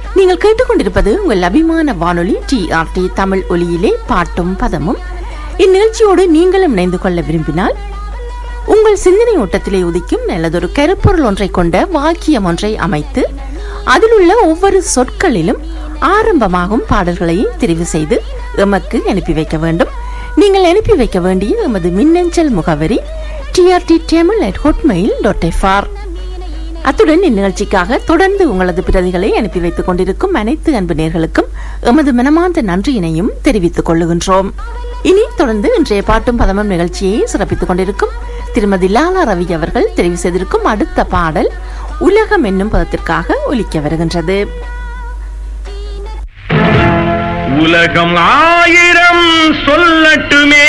நீங்கள் கேட்டுக்கொண்டிருப்பது உங்கள் அபிமான வானொலி டிஆர்டி தமிழ் ஒலியிலே பாட்டும் பதமும் இந்நிகழ்ச்சியோடு நீங்களும் இணைந்து கொள்ள விரும்பினால் உங்கள் சிந்தனை ஓட்டத்திலே உதிக்கும் நல்லதொரு கருப்பொருள் ஒன்றை கொண்ட வாக்கியம் ஒன்றை அமைத்து அதில் உள்ள ஒவ்வொரு சொற்களிலும் ஆரம்பமாகும் பாடல்களை தெரிவு செய்து எமக்கு அனுப்பி வைக்க வேண்டும் நீங்கள் அனுப்பி வைக்க வேண்டிய எமது மின்னஞ்சல் முகவரி TRT Tamil at Hotmail dot FR அத்துடன் இந்நிகழ்ச்சிக்காக தொடர்ந்து உங்களது பிரதிகளை அனுப்பி வைத்துக் கொண்டிருக்கும் அனைத்து அன்பு நேர்களுக்கும் எமது மனமார்ந்த நன்றியினையும் தெரிவித்துக் கொள்ளுகின்றோம் இனி தொடர்ந்து இன்றைய பாட்டும் பதமும் நிகழ்ச்சியை சிறப்பித்துக் கொண்டிருக்கும் திருமதி லாலா ரவி அவர்கள் தெரிவு செய்திருக்கும் அடுத்த பாடல் உலகம் என்னும் பதத்திற்காக ஒலிக்க வருகின்றது உலகம் ஆயிரம் சொல்லட்டுமே